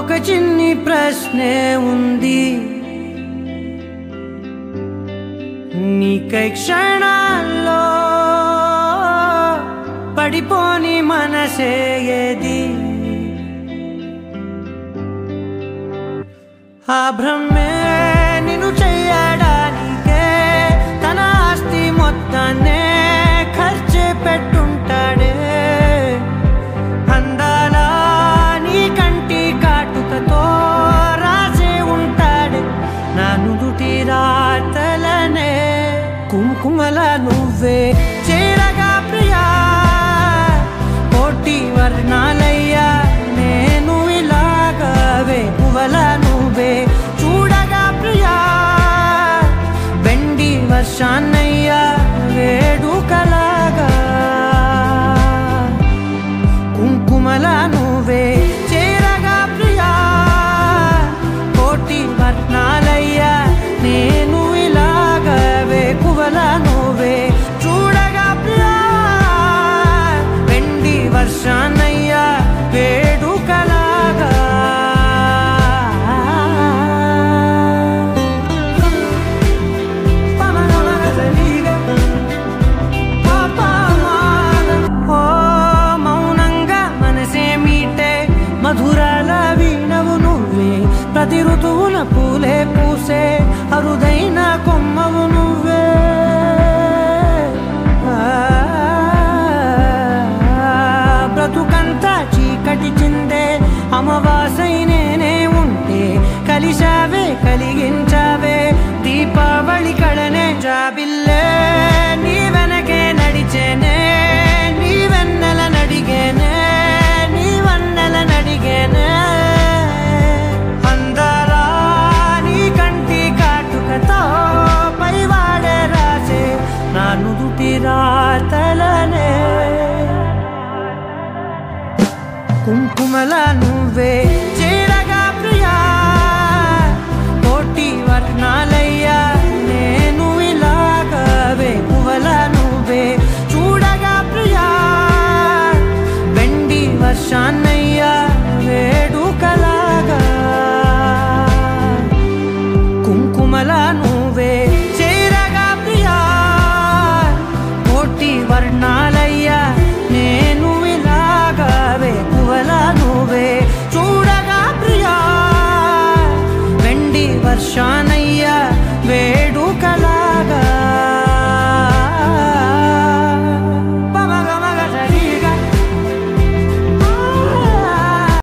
ఒక చిన్ని ప్రశ్నే ఉంది నీకై క్షణాల్లో పడిపోని మనసే ఏది ఆ భ్రమే నిన్ను చెయ్యడానికే తన ఆస్తి మొత్తాన్నే ఖర్చు పెట్టుంటాడే అందాల నీ కంటి కాటుకతో రాసే ఉంటాడే నా నుదుటి రాతలనే కుంకుమల నువ్వే చేరగా ప్రియా కోటి వర్ణాలయ్యా నేను ఇలాగవే పువ్వల నువ్వే చూడగా ప్రియా వెండి వర్షాన్నయ్యా వేడుకలాగా కుంకుమల నువ్వే చేరగా ప్రియా కోటి వర్ణాలయ్యా నేను ఇలాగవే కువల నువ్వే చూడగా ప్రియా వెండి వర్షాన్నయ్యా వేడుకలాగా ఓ మౌనంగా మనసే మీటే మధురాల వీణవు నువ్వే ప్రతి ఋతువున పూలే పూసే అరుదైన కొమ్మవు నువ్వే ఆ, బ్రతుకంతా చీకటి చిందే అమవాసై నేనే ఉంటే కలిశావే కలిగించావే దీపావళి కళనే జాబిల్లే నీ వెనకే నడిచేనే నీ వెన్నెల నడిగేనే నీ వన్నెల నడిగేనే అందరా నీ కంటి కాటుకతో పైవాడే రాసే నా నుదుటి రాతలనే కుంకుమల నువ్వే చేరగా ప్రియా కోటి వర్ణాలయ్యా నేను ఇలాగవే పువ్వల నువ్వే చూడగా ప్రియా వెండి వర్షాన్నయ్యా వేడుకలాగా కుంకుమల నువ్వే చేరగా ప్రియా కోటి వర్ణాలయ్యా నేను ఇలాగవే పువ్వల నువ్వే చూడగా ప్రియా వెండి వర్షా